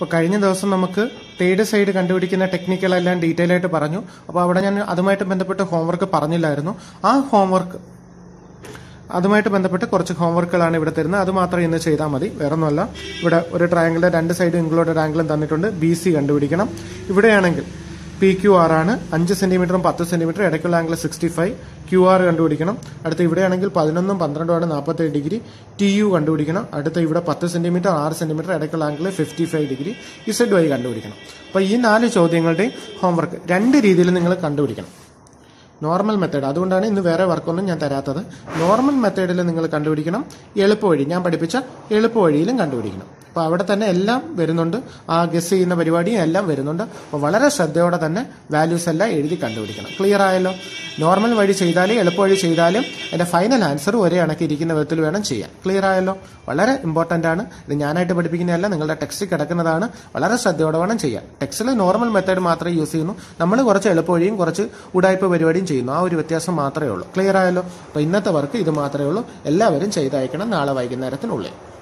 അപ്പോൾ കഴിഞ്ഞ ദിവസം നമുക്ക് തേർഡ് സൈഡ് കണ്ടുപിടിക്കുന്ന ടെക്നിക്കുകളെല്ലാം ഡീറ്റെയിൽ ആയിട്ട് പറഞ്ഞു അപ്പോൾ അവിടെ ഞാൻ അതുമായിട്ട് ബന്ധപ്പെട്ട് ഹോംവർക്ക് പറഞ്ഞില്ലായിരുന്നു ആ ഹോംവർക്ക് അതുമായിട്ട് ബന്ധപ്പെട്ട് കുറച്ച് ഹോംവർക്കുകളാണ് ഇവിടെ തരുന്നത് അത് മാത്രം ഇന്ന് ചെയ്താൽ മതി വേറെ ഒന്നുമല്ല ഇവിടെ ഒരു ട്രയാങ്കിളിന്റെ രണ്ട് സൈഡും ഇൻക്ലൂഡഡ് ആംഗിളും തന്നിട്ടുണ്ട് ബി സി കണ്ടുപിടിക്കണം ഇവിടെയാണെങ്കിൽ പി ക്യു ആർ ആണ് അഞ്ച് സെന്റിമീറ്ററും പത്ത് സെന്റിമീറ്റർ ഇടയ്ക്കുള്ള angle sixty five Q R കണ്ടുപിടിക്കണം അടുത്ത ഇവിടെയാണെങ്കിൽ പതിനൊന്നും പന്ത്രണ്ടുമാണ് നാൽപ്പത്തേഴ് ഡിഗ്രി ടി യു കണ്ടുപിടിക്കണം അടുത്ത ഇവിടെ പത്ത് സെന്റിമീറ്റർ ആറ് സെന്റിമീറ്റർ ഇടയ്ക്കുള്ള angle fifty five degree Z Y കണ്ടുപിടിക്കണം അപ്പോൾ ഈ നാല് ചോദ്യങ്ങളുടെയും ഹോംവർക്ക് രണ്ട് രീതിയിൽ നിങ്ങൾ കണ്ടുപിടിക്കണം നോർമൽ മെത്തേഡ് അതുകൊണ്ടാണ് ഇന്ന് വേറെ വർക്കൊന്നും ഞാൻ തരാത്തത് നോർമൽ മെത്തേഡിൽ നിങ്ങൾ കണ്ടുപിടിക്കണം എളുപ്പവഴി ഞാൻ പഠിപ്പിച്ച എളുപ്പവഴിയിലും കണ്ടുപിടിക്കണം അപ്പോൾ അവിടെ തന്നെ എല്ലാം വരുന്നുണ്ട് ആ ഗസ് ചെയ്യുന്ന പരിപാടിയും എല്ലാം വരുന്നുണ്ട് അപ്പോൾ വളരെ ശ്രദ്ധയോടെ തന്നെ വാല്യൂസ് എല്ലാം എഴുതി കണ്ടുപിടിക്കണം ക്ലിയർ ആയല്ലോ നോർമൽ വഴി ചെയ്താലും എളുപ്പവഴി ചെയ്താലും എൻ്റെ ഫൈനൽ ആൻസർ ഒരേ കണക്ക് ഇരിക്കുന്ന വിധത്തിൽ വേണം ചെയ്യാൻ ക്ലിയർ ആയല്ലോ വളരെ ഇമ്പോർട്ടൻ്റ് ആണ് ഇത് ഞാനായിട്ട് പഠിപ്പിക്കുന്നതല്ല നിങ്ങളുടെ ടെക്സ്റ്റ് കിടക്കുന്നതാണ് വളരെ ശ്രദ്ധയോടെ വേണം ചെയ്യാൻ ടെക്സ്റ്റിൽ നോർമൽ മെത്തേഡ് മാത്രമേ യൂസ് ചെയ്യുന്നു നമ്മൾ കുറച്ച് എളുപ്പവഴിയും കുറച്ച് ഉടായ്പ പരിപാടിയും ചെയ്യുന്നു ആ ഒരു വ്യത്യാസം മാത്രമേ ഉള്ളൂ ക്ലിയർ ആയല്ലോ അപ്പോൾ ഇന്നത്തെ വർക്ക് ഇത് മാത്രമേ ഉള്ളൂ എല്ലാവരും ചെയ്തയക്കണം നാളെ വൈകുന്നേരത്തിനുള്ളിൽ